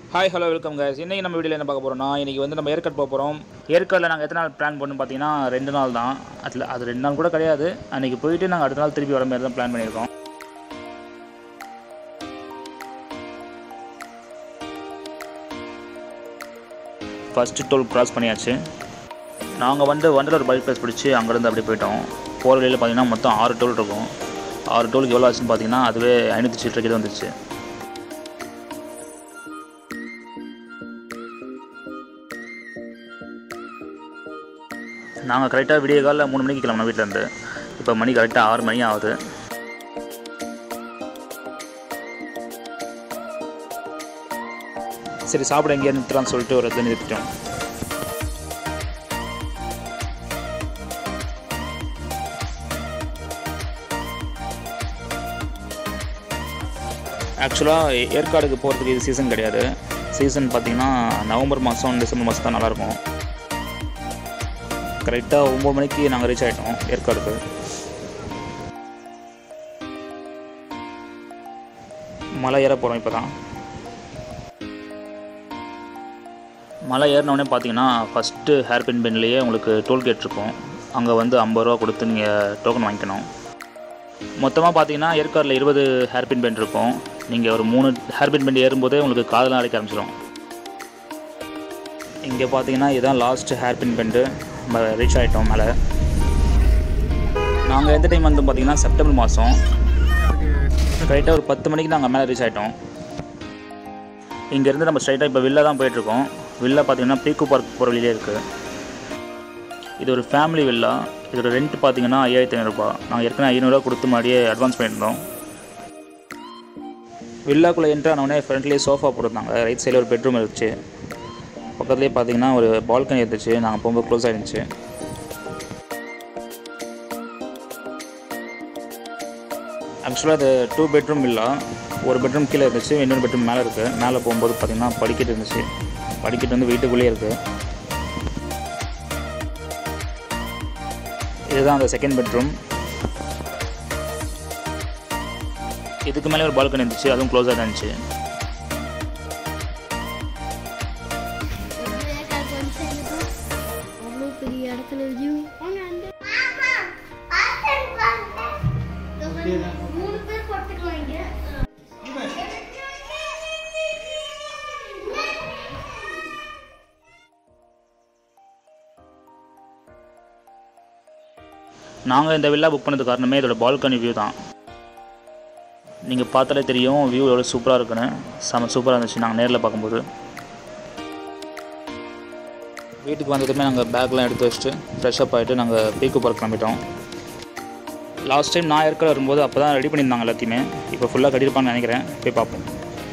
hi hello welcome guys இன்றைக்கி நம்ம வீடியோவில் என்ன பார்க்க போகிறோம்னா இன்றைக்கி வந்து நம்ம ஏற்காடு போக போகிறோம் ஏற்காடில் நாங்கள் எத்தனை நாள் பிளான் பண்ணோம் பார்த்தீங்கன்னா ரெண்டு நாள் தான் அதில் அது ரெண்டு நாள் கூட கிடையாது அன்றைக்கி போயிட்டு நாங்கள் அடுத்த நாள் திருப்பி வர மாதிரி தான் பிளான் பண்ணியிருக்கோம் ஃபஸ்ட்டு டோல் கிராஸ் பண்ணியாச்சு நாங்கள் வந்து வண்டலூர் பைக் பிளேஸ் பிடிச்சி அங்கேருந்து அப்படியே போயிட்டோம் போகிற வழியில் பார்த்தீங்கன்னா மொத்தம் ஆறு டோல் இருக்கும் ஆறு டோலுக்கு எவ்வளோ ஆச்சுன்னு பார்த்தீங்கன்னா அதுவே ஐநூற்றி சில்லரை கிட்ட வந்துச்சு நாங்கள் கரெக்டாக விடிய காலையில் மூணு மணிக்கு கிளம்பணும் வீட்டிலேருந்து இப்போ மணி கரெக்டாக ஆறு மணி ஆகுது சரி சாப்பிட எங்கேயா நிறுத்தலாம்னு சொல்லிட்டு ஒரு இடத்துல நிறுத்திட்டோம் ஆக்சுவலாக ஏற்காடுக்கு போகிறதுக்கு இது சீசன் கிடையாது சீசன் பார்த்தீங்கன்னா நவம்பர் மாதம் டிசம்பர் மாதம் தான் நல்லாயிருக்கும் கரெக்டாக ஒம்பது மணிக்கு நாங்கள் ரீச் ஆகிட்டோம் ஏற்காடுக்கு மலை ஏற போகிறோம் இப்போ தான் மலை ஏறினோடனே பார்த்தீங்கன்னா ஃபஸ்ட்டு ஹேர்பின் பென்லேயே உங்களுக்கு டோல்கேட் இருக்கும் அங்கே வந்து ஐம்பது ரூபா கொடுத்து நீங்கள் டோக்கன் வாங்கிக்கணும் மொத்தமாக பார்த்தீங்கன்னா ஏற்காடில் இருபது ஹேர்பின் பெண்ட் இருக்கும் நீங்கள் ஒரு மூணு ஹேர்பின் பெண்ட் ஏறும்போதே உங்களுக்கு காதெல்லாம் அடைக்க ஆரம்பிச்சிடும் இங்கே பார்த்தீங்கன்னா இதுதான் லாஸ்ட் ஹேர்பின் பெண்டு நம்ம ரீச் ஆகிட்டோம் மேலே நாங்கள் எந்த டைம் வந்து பார்த்தீங்கன்னா செப்டம்பர் மாதம் கரெக்டாக ஒரு பத்து மணிக்கு நாங்கள் மேலே ரீச் ஆகிட்டோம் இங்கேருந்து நம்ம ஸ்ட்ரைட்டாக இப்போ வில்லா தான் போயிட்டுருக்கோம் வில்லா பார்த்தீங்கன்னா பீக்கு பார்க் போகிற வழியிலே இருக்குது இது ஒரு ஃபேமிலி வில்லா இதோட ரெண்ட் பார்த்தீங்கன்னா ஐயாயிரத்தி ஐநூறுரூபா நாங்கள் ஏற்கனவே ஐநூறுரூவா கொடுத்து மாதிரியே அட்வான்ஸ் பண்ணியிருந்தோம் வில்லாக்குள்ளே என்ட்ரு ஆனவுடனே ஃப்ரண்ட்லேயே சோஃபா போட்டிருந்தாங்க ரைட் சைடில் ஒரு பெட்ரூம் இருந்துச்சு பக்கத்துலேயே பார்த்தீங்கன்னா ஒரு பால்கனி இருந்துச்சு நாங்கள் போகும்போது க்ளோஸ் ஆகிருந்துச்சு ஆக்சுவலாக அது டூ பெட்ரூம் இல்லை ஒரு பெட்ரூம் கீழே இருந்துச்சு இன்னொரு பெட்ரூம் மேலே இருக்குது மேலே போகும்போது பார்த்தீங்கன்னா படிக்கட்டு இருந்துச்சு படிக்கட்டு வந்து வீட்டுக்குள்ளேயே இருக்குது இதுதான் அந்த செகண்ட் பெட்ரூம் இதுக்கு மேலே ஒரு பால்கனி இருந்துச்சு அதுவும் க்ளோஸாக தான் இருந்துச்சு அவ்வளோ பெரிய இடத்துல வியூ மூணு பேர் படுத்துக்கலாம் இங்க நாங்கள் இந்த வில்லா புக் பண்ணது காரணமே இதோட பால்கனி வியூ தான் நீங்கள் பார்த்தாலே தெரியும் வியூ எவ்வளோ சூப்பராக இருக்குன்னு செம சூப்பராக இருந்துச்சு நாங்கள் நேரில் பார்க்கும்போது வீட்டுக்கு வந்ததுமே நாங்கள் பேக்லாம் எடுத்து வச்சுட்டு ஃப்ரெஷ்அப் ஆகிட்டு நாங்கள் பீக்கு பார்க் கிளம்பிட்டோம் லாஸ்ட் டைம் நான் ஏற்காடு வரும்போது அப்போ தான் ரெடி பண்ணியிருந்தாங்க எல்லாத்தையுமே இப்போ ஃபுல்லாக கட்டியிருப்பான்னு நினைக்கிறேன் போய் பார்ப்போம்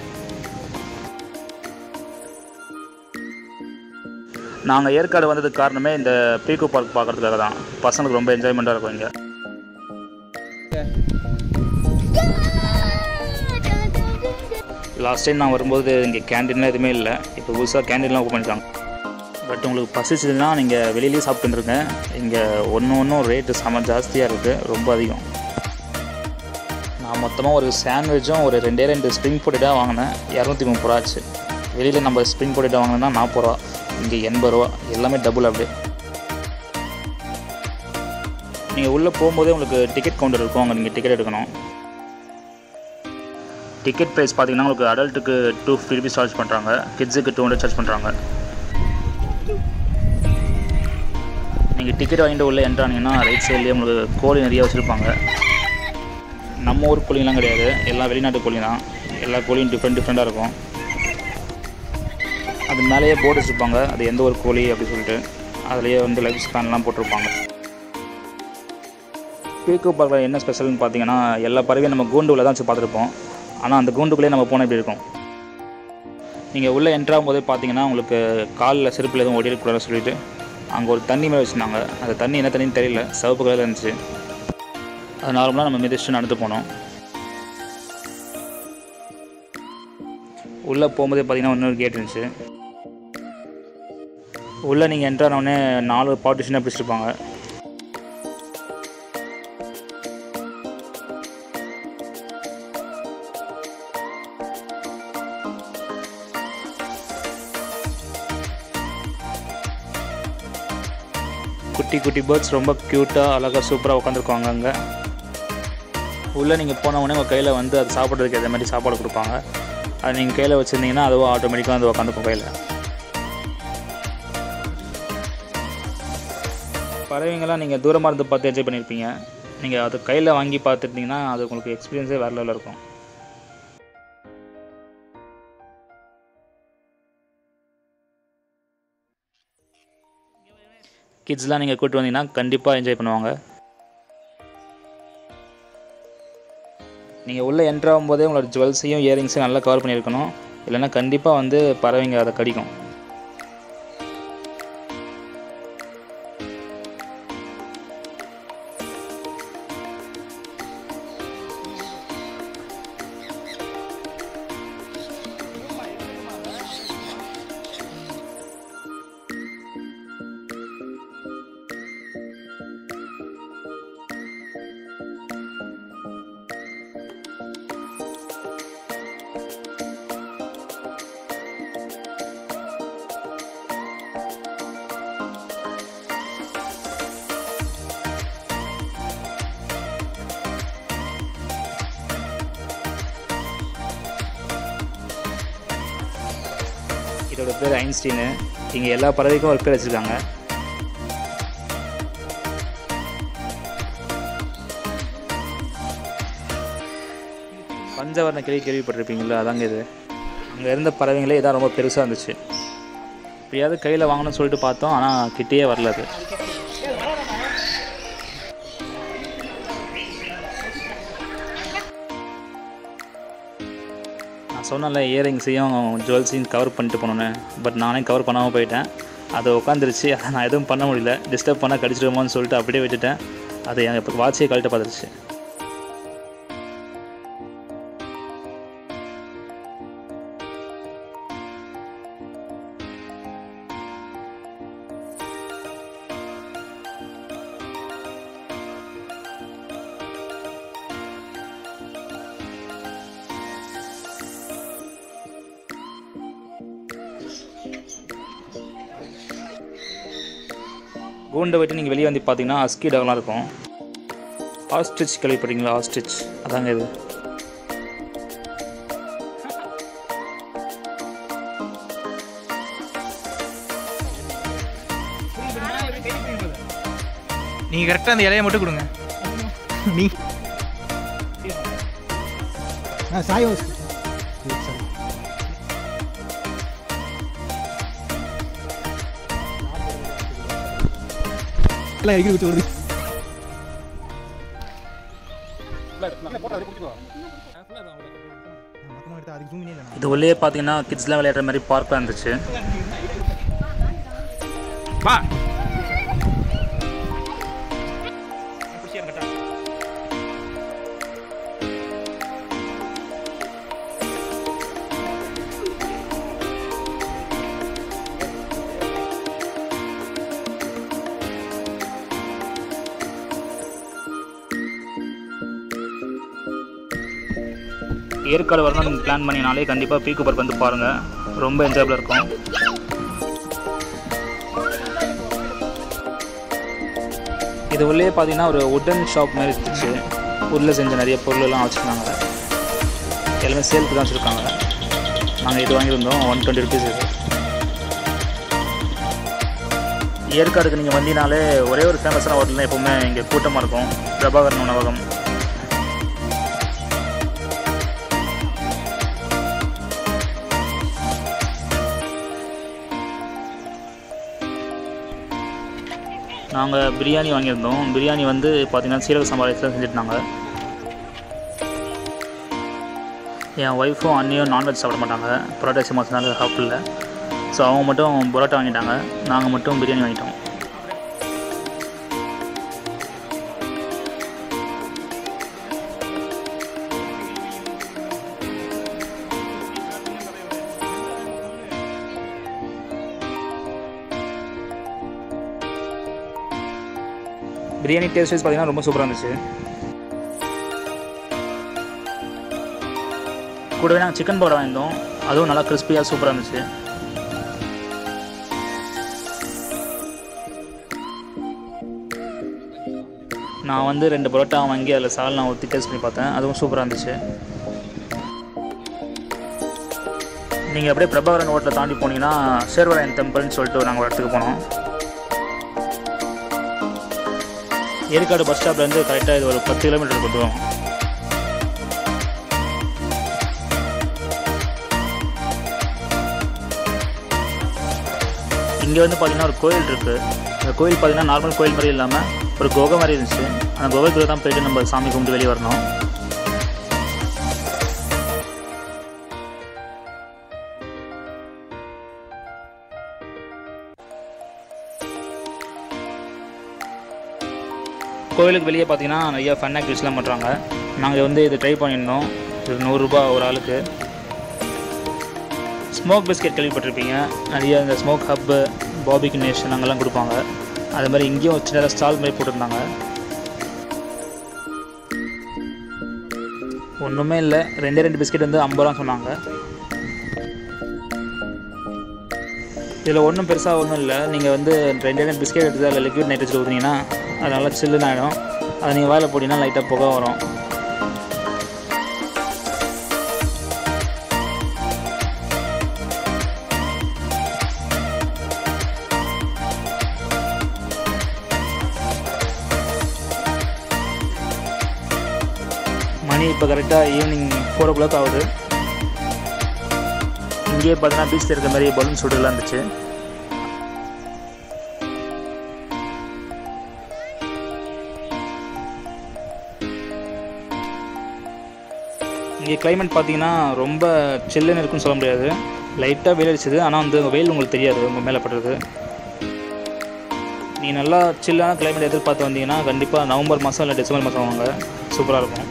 நாங்கள் ஏற்காடு வந்ததுக்கு காரணமே இந்த பீக்கு பார்க் பார்க்கறதுக்காக தான் பசங்களுக்கு ரொம்ப என்ஜாய்மெண்ட்டாக இருக்கும் இங்கே லாஸ்ட் டைம் நான் வரும்போது இங்கே கேண்டீன்லாம் எதுவுமே இல்லை இப்போ புதுசாக கேண்டீன்லாம் ஓப்பன் பண்ணிட்டாங்க பட் உங்களுக்கு பசிச்சதுன்னா நீங்கள் வெளியிலேயே சாப்பிட்டுருங்க இங்கே ஒன்று ஒன்றும் ரேட்டு செம ஜாஸ்தியாக இருக்குது ரொம்ப அதிகம் நான் மொத்தமாக ஒரு சாண்ட்விச்சும் ஒரு ரெண்டே ரெண்டு ஸ்ப்ரிங் பொட்டேட்டாக வாங்கினேன் இரநூத்தி முப்பது ரூபா ஆச்சு வெளியில் நம்ம ஸ்ப்ரிங் பொட்டேட்டோ வாங்கினோம்னா நாற்பது ரூபா இங்கே எண்பது ரூபா எல்லாமே டபுள் அப்படியே நீங்கள் உள்ளே போகும்போதே உங்களுக்கு டிக்கெட் கவுண்டர் இருக்கும் அங்கே நீங்கள் டிக்கெட் எடுக்கணும் டிக்கெட் ப்ரைஸ் பார்த்தீங்கன்னா உங்களுக்கு அடல்ட்டுக்கு டூ ஃபிஃப்டி ருபீஸ் சார்ஜ் பண்ணுறாங்க கிட்ஸுக்கு டூ ஹண்ட்ரட் சார்ஜ் பண்ணுறாங்க நீங்கள் டிக்கெட் வாங்கிட்டு உள்ளே என்ட்ரானீங்கன்னா ரைட் சைட்லேயே உங்களுக்கு கோழி நிறைய வச்சுருப்பாங்க நம்ம ஊர் கோழிலாம் கிடையாது எல்லாம் வெளிநாட்டு கோழி தான் எல்லா கோழியும் டிஃப்ரெண்ட் டிஃப்ரெண்ட்டாக இருக்கும் அது மேலேயே போர்டு வச்சுருப்பாங்க அது எந்த ஒரு கோழி அப்படி சொல்லிட்டு அதுலேயே வந்து லைஃப் ஸ்பேன்லாம் போட்டிருப்பாங்க பீக்கோ பார்க்கில் என்ன ஸ்பெஷல்னு பார்த்தீங்கன்னா எல்லா பறவையும் நம்ம கூண்டுவில் தான் வச்சு பார்த்துருப்போம் ஆனால் அந்த கூண்டுக்குள்ளேயே நம்ம போனால் இப்படி இருக்கும் நீங்கள் உள்ளே என்ட்ராகும் போதே பார்த்தீங்கன்னா உங்களுக்கு காலில் செருப்பில் எதுவும் ஓடிடக்கூடாதுன்னு சொல்லிட்டு அங்கே ஒரு தண்ணி மேலே வச்சுருந்தாங்க அந்த தண்ணி என்ன தண்ணின்னு தெரியல சிவப்பு கலரில் இருந்துச்சு அது நார்மலாக நம்ம மிதிச்சுட்டு நடந்து போனோம் உள்ளே போகும்போதே பார்த்தீங்கன்னா இன்னொரு கேட் இருந்துச்சு உள்ளே நீங்கள் என்ட்ரானோடனே நாலு பார்ட்டிஷனாக பிடிச்சிருப்பாங்க குட்டி குட்டி பேர்ட்ஸ் ரொம்ப க்யூட்டாக அழகாக சூப்பராக உட்காந்துருக்குவாங்க அங்கே உள்ளே நீங்கள் போன உடனே உங்கள் கையில் வந்து அது சாப்பிட்றதுக்கு அதே மாதிரி சாப்பாடு கொடுப்பாங்க அது நீங்கள் கையில் வச்சுருந்தீங்கன்னா அதுவும் ஆட்டோமேட்டிக்காக வந்து உட்காந்துக்கும் கையில் பறவைங்களாம் நீங்கள் தூரமாக இருந்து பார்த்து என்ஜாய் பண்ணியிருப்பீங்க நீங்கள் அது கையில் வாங்கி பார்த்துட்டிங்கன்னா அது உங்களுக்கு எக்ஸ்பீரியன்ஸே வேறு லெவலில் இருக்கும் கிட்ஸ்லாம் நீங்கள் கூப்பிட்டு வந்தீங்கன்னா கண்டிப்பாக என்ஜாய் பண்ணுவாங்க நீங்கள் உள்ளே என்ட்ரு ஆகும்போதே உங்களோட ஜுவல்ஸையும் இயரிங்ஸையும் நல்லா கவர் பண்ணியிருக்கணும் இல்லைன்னா கண்டிப்பாக வந்து பறவைங்க அதை கடிக்கும் இதோட பேர் ஐன்ஸ்டீனு இங்கே எல்லா பறவைக்கும் ஒரு பேர் வச்சுருக்காங்க பஞ்சவர்ண கிளி கேள்விப்பட்டிருப்பீங்களா அதாங்க இது அங்கே இருந்த பறவைங்களே இதான் ரொம்ப பெருசாக இருந்துச்சு எப்படியாவது கையில் வாங்கணும்னு சொல்லிட்டு பார்த்தோம் ஆனால் கிட்டேயே வரல அது நான் சொன்னல இயரிங்ஸையும் ஜுவல்ஸையும் கவர் பண்ணிட்டு போனோன்னு பட் நானே கவர் பண்ணாமல் போயிட்டேன் அது உட்காந்துருச்சு அதை நான் எதுவும் பண்ண முடியல டிஸ்டர்ப் பண்ணால் கடிச்சிடுமோன்னு சொல்லிட்டு அப்படியே விட்டுட்டேன் அது என் இப்போ வாட்சியை கழட்ட பார்த்துருச்சு கூண்டை விட்டு நீங்கள் வெளியே வந்து பார்த்தீங்கன்னா அஸ்கி டகெலாம் இருக்கும் ஆஸ்ட்ரிச் கேள்விப்பட்டீங்களா ஆஸ்ட்ரிச் அதாங்க இது நீங்கள் கரெக்டாக அந்த இலையை மட்டும் கொடுங்க நீ हाँ साई हो उसको எல்லாம் எகிரி விட்டு வருது மொத்தமாக எடுத்து அதுக்கு ஜூம் பண்ணி இது உள்ளே பார்த்தீங்கன்னா கிட்ஸ்லாம் விளையாடுற மாதிரி பார்க்காக இருந்துச்சு வா ஏற்காடு வரணும் நீங்கள் பிளான் பண்ணினாலே கண்டிப்பாக பீக்கு பார்க் வந்து பாருங்கள் ரொம்ப என்ஜாயபிளாக இருக்கும் இது உள்ளே பார்த்தீங்கன்னா ஒரு உட்டன் ஷாப் மாதிரி இருந்துச்சு உள்ள செஞ்ச நிறைய பொருளெல்லாம் வச்சுருந்தாங்க எல்லாமே சேலுக்கு தான் வச்சுருக்காங்க நாங்கள் இது வாங்கியிருந்தோம் ஒன் டுவெண்ட்டி ருபீஸ் இது ஏற்காடுக்கு நீங்கள் வந்தீங்கனாலே ஒரே ஒரு ஃபேமஸான ஹோட்டல் தான் எப்போவுமே இங்கே கூட்டமாக இருக்கும் பிரபாகரன் உணவகம் நாங்கள் பிரியாணி வாங்கியிருந்தோம் பிரியாணி வந்து பார்த்தீங்கன்னா சீரக சம்பா ரைஸ் தான் செஞ்சுருந்தாங்க என் ஒய்ஃபும் அண்ணியும் நான்வெஜ் சாப்பிட மாட்டாங்க பரோட்டா மசாலா சாப்பிடல ஸோ அவங்க மட்டும் பரோட்டா வாங்கிட்டாங்க நாங்கள் மட்டும் பிரியாணி வாங்கிட்டோம் பிரியாணி டேஸ்ட் வைஸ் பார்த்தீங்கன்னா ரொம்ப சூப்பராக இருந்துச்சு கூடவே நாங்கள் சிக்கன் பவுடர் வாங்கியிருந்தோம் அதுவும் நல்லா கிறிஸ்பியாக சூப்பராக இருந்துச்சு நான் வந்து ரெண்டு பரோட்டா வாங்கி அதில் சால் நான் ஊற்றி டேஸ்ட் பண்ணி பார்த்தேன் அதுவும் சூப்பராக இருந்துச்சு நீங்கள் அப்படியே பிரபாகரன் ஹோட்டலை தாண்டி போனீங்கன்னா சேர்வராயன் டெம்பிள்னு சொல்லிட்டு நாங்கள் ஒரு இடத்துக்கு போனோம் ஏற்காடு பஸ் ஸ்டாப்லேருந்து கரெக்டாக இது ஒரு பத்து கிலோமீட்டர் கொண்டு வரும் இங்கே வந்து பார்த்தீங்கன்னா ஒரு கோயில் இருக்குது இந்த கோயில் பார்த்தீங்கன்னா நார்மல் கோயில் மாதிரி இல்லாமல் ஒரு குகை மாதிரி இருந்துச்சு அந்த குகைக்குள்ளே தான் போயிட்டு நம்ம சாமி கும்பிட்டு வெளியே வரணும் கோயிலுக்கு வெளியே பார்த்தீங்கன்னா நிறைய ஃபன் ஆக்டிவிட்டிஸ்லாம் பண்ணுறாங்க நாங்கள் வந்து இது ட்ரை பண்ணியிருந்தோம் இது நூறுரூபா ஒரு ஆளுக்கு ஸ்மோக் பிஸ்கெட் கேள்விப்பட்டிருப்பீங்க நிறைய இந்த ஸ்மோக் ஹப்பு பாபிக்கு நேஷன் அங்கெல்லாம் கொடுப்பாங்க அது மாதிரி இங்கேயும் சின்னதாக ஸ்டால் மாதிரி போட்டிருந்தாங்க ஒன்றுமே இல்லை ரெண்டே ரெண்டு பிஸ்கெட் வந்து ஐம்பது ரூபா சொன்னாங்க இதில் ஒன்றும் பெருசாக ஒன்றும் இல்லை நீங்கள் வந்து ரெண்டே ரெண்டு பிஸ்கெட் எடுத்து அதில் லிக்விட் நைட்ரஜன் ஊற்றுனீங்கன்னா அது நல்லா சில்லுன்னு ஆகிடும் அதை நீங்கள் வாயில் போட்டிங்கன்னா லைட்டாக புகை வரும் மணி இப்போ கரெக்டாக ஈவினிங் ஃபோர் ஓ கிளாக் ஆகுது இங்கேயே பார்த்தீங்கன்னா பீச்சில் இருக்க மாதிரி பலூன் சுடலாம் இருந்துச்சு இங்கே கிளைமேட் பார்த்தீங்கன்னா ரொம்ப சில்லுன்னு இருக்குன்னு சொல்ல முடியாது லைட்டாக வெயில் அடிச்சது ஆனால் வந்து வெயில் உங்களுக்கு தெரியாது உங்கள் மேலே படுறது நீ நல்லா சில்லான கிளைமேட் எதிர்பார்த்து வந்தீங்கன்னா கண்டிப்பாக நவம்பர் மாதம் இல்லை டிசம்பர் மாதம் வாங்க சூப்பராக இருக்கும்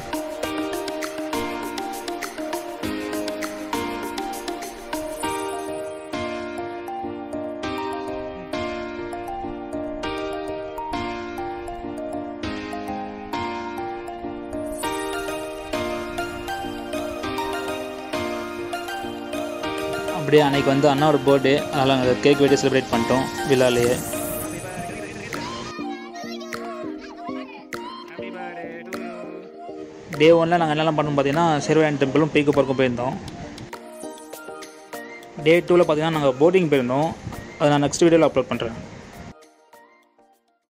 அப்படியே அன்னைக்கு வந்து அண்ணாவோட பர்த்டே அதனால் நாங்கள் கேக் வெட்டி செலிப்ரேட் பண்ணிட்டோம் விழாலேயே டே ஒனில் நாங்கள் என்னெல்லாம் பண்ணோம் பார்த்தீங்கன்னா சிறுவாயன் டெம்பிளும் பீக்கு பார்க்கும் போயிருந்தோம் டே டூவில் பார்த்தீங்கன்னா நாங்கள் போட்டிங் போயிருந்தோம் அதை நான் நெக்ஸ்ட் வீடியோவில் அப்லோட் பண்ணுறேன்